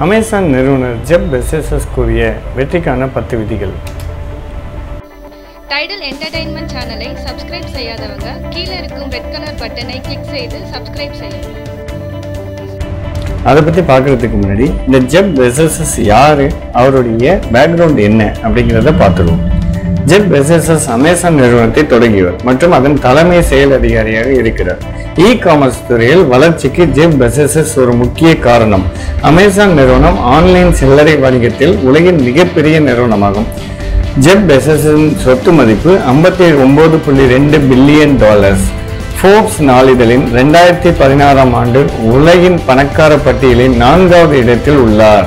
Amazon நிறுவனர் Jeff pieces கூறிய வெற்றிக்கான பத்து விதிகள் டைடல் என்டர்டைன்மெண்ட் சேனலை சப்ஸ்கிரைப் செய்யாதவங்க கீழே இருக்கும் ரெட் கலர் பட்டனை கிளிக் செய்து சப்ஸ்கிரைப் செய்யவும் அதை பற்றி பார்க்கறதுக்கு முன்னாடி இந்த ஜெப் பெசஸ் யார் அவருடைய பேக்ரவுண்ட் என்ன அப்படிங்கிறத பார்த்துருவோம் ஜெப் பெசஸ் அமேசான் நிறுவனத்தை தொடங்கியவர் மற்றும் அதன் தலைமை செயல் அதிகாரியாக இருக்கிறார் இ காமர்ஸ் துறையில் வளர்ச்சிக்கு ஜெப் பெசஸ் ஒரு முக்கிய காரணம் அமேசான் நிறுவனம் ஆன்லைன் சில்லறை வணிகத்தில் உலகின் மிகப்பெரிய நிறுவனமாகும் ஜெப் பெசஸின் சொத்து மதிப்பு ஐம்பத்தி ஒன்பது புள்ளி ரெண்டு பில்லியன் டாலர்ஸ் ஃபோர்ப்ஸ் நாளிதழின் ரெண்டாயிரத்தி பதினாறாம் ஆண்டு உலகின் பணக்கார பட்டியலின் நான்காவது இடத்தில் உள்ளார்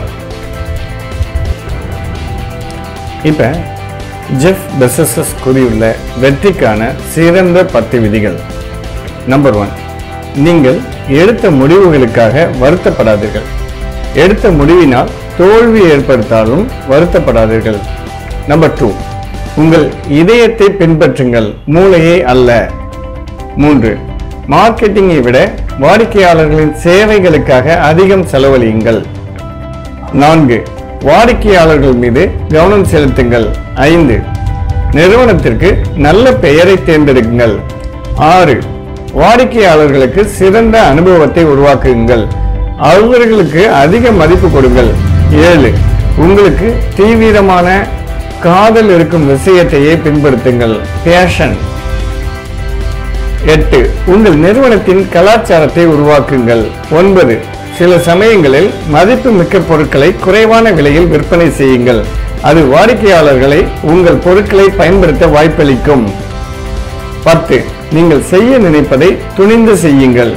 இப்ப ஜெஃப் பெசஸ் கூறியுள்ள வெற்றிக்கான சிறந்த பத்து விதிகள் நம்பர் ஒன் நீங்கள் எடுத்த முடிவுகளுக்காக வருத்தப்படாதீர்கள் எடுத்த முடிவினால் தோல்வி ஏற்படுத்தாலும் வருத்தப்படாதீர்கள் நம்பர் டூ உங்கள் இதயத்தை பின்பற்றுங்கள் மூளையை அல்ல மூன்று மார்க்கெட்டிங்கை விட வாடிக்கையாளர்களின் சேவைகளுக்காக அதிகம் செலவழியுங்கள் நான்கு வாடிக்கையாளர்கள் மீது கவனம் செலுத்துங்கள் ஐந்து நிறுவனத்திற்கு நல்ல பெயரை தேர்ந்தெடுக்குங்கள் ஆறு வாடிக்கையாளர்களுக்கு சிறந்த அனுபவத்தை உருவாக்குங்கள் அவர்களுக்கு அதிக மதிப்பு கொடுங்கள் ஏழு உங்களுக்கு தீவிரமான காதல் இருக்கும் விஷயத்தையே பின்படுத்துங்கள் பேஷன் எட்டு உங்கள் நிறுவனத்தின் கலாச்சாரத்தை உருவாக்குங்கள் ஒன்பது சில சமயங்களில் மதிப்பு மிக்க பொருட்களை குறைவான விலையில் விற்பனை செய்யுங்கள் அது வாடிக்கையாளர்களை உங்கள் பொருட்களை பயன்படுத்த வாய்ப்பளிக்கும் பத்து நீங்கள் செய்ய நினைப்பதை துணிந்து செய்யுங்கள்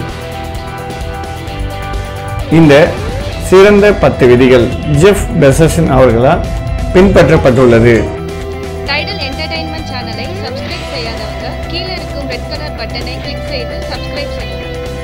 இந்த சிறந்த பத்து விதிகள் ஜெஃப் பெசன் அவர்களால் பின்பற்றப்பட்டுள்ளது டைடல் என்டர்டைன்மெண்ட் சேனலை சப்ஸ்கிரைப் செய்யாதவங்க கீழே இருக்கும் ரெட் கலர் பட்டனை கிளிக் செய்து சப்ஸ்கிரைப் செய்யவும்